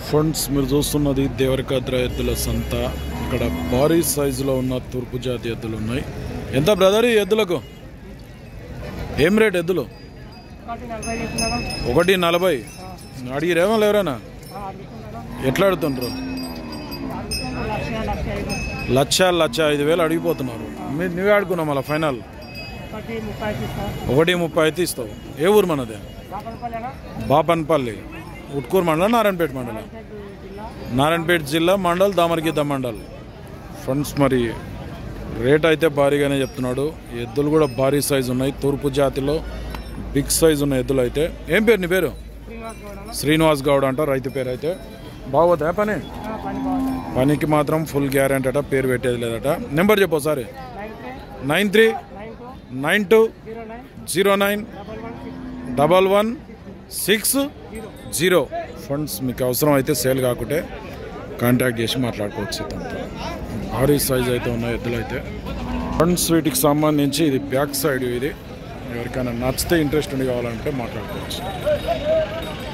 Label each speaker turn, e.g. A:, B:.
A: friends మీరు చూస్తున్నది దేవరకాద్ర ఎద్దుల సంత ఇక్కడ భారీ సైజులో ఉన్న తూర్పు జాతి ఎద్దులు ఉన్నాయి ఎంత బ్రదర్ ఈ ఎద్దులకు ఏం రేట్ ఎద్దులు
B: ఒకటి నలభై చెప్తున్నారా
A: ఒకటి నలభై అడిగిరేమో ఎవరైనా
B: అడుగుతున్నారా
A: ఎట్లా అడుగుతుండ్రు
B: లక్ష లక్ష ఐదు
A: లక్ష లక్ష ఐదు వేలు అడిగిపోతున్నారు మీరు నువ్వే ఆడుకున్నావు మళ్ళీ ఫైనల్
B: ఒకటి ముప్పై ఇస్తా
A: ఒకటి ముప్పై అయితే ఇస్తావు ఏ ఊరు మనది
B: బాపనపల్లినా
A: బాపన్పల్లి ఉట్కూరు మండలం నారాయణపేట మండలం
B: జిల్లా
A: నారాయణపేట జిల్లా మండల్ దామరగీత మండల్ ఫ్రెండ్స్ మరి రేట్ అయితే భారీగానే చెప్తున్నాడు ఎద్దులు కూడా భారీ సైజు ఉన్నాయి తూర్పు జాతిలో బిగ్ సైజు ఉన్న ఎద్దులు అయితే ఏం పేరు నీ పేరు
B: శ్రీనివాస్ గౌడ
A: శ్రీనివాస్ గౌడ్ అంట రైతు పేరు అయితే బాగోదా పని
B: పని బాగుంది
A: పనికి మాత్రం ఫుల్ గ్యారెంటీ అట పేరు పెట్టేది లేదట నెంబర్ చెప్పు ఒకసారి
B: nine three
A: nine three
B: nine two
A: nine two
B: zero
A: zero
B: nine
A: nine
B: double
A: double
B: one six
A: one six
B: zero
A: zero funds మీకు అవసరం అయితే సేల్ కాకుంటే కాంటాక్ట్ చేసి మాట్లాడుకోవచ్చు తనతో భారీ సైజ్ అయితే ఉన్నాయి ఎద్దులు అయితే ఫండ్స్ వీటికి సంబంధించి ఇది బ్యాక్ సైడ్ ఇది ఎవరికైనా నచ్చితే ఇంట్రెస్ట్ ఉండి కావాలంటే మాట్లాడుకోవచ్చు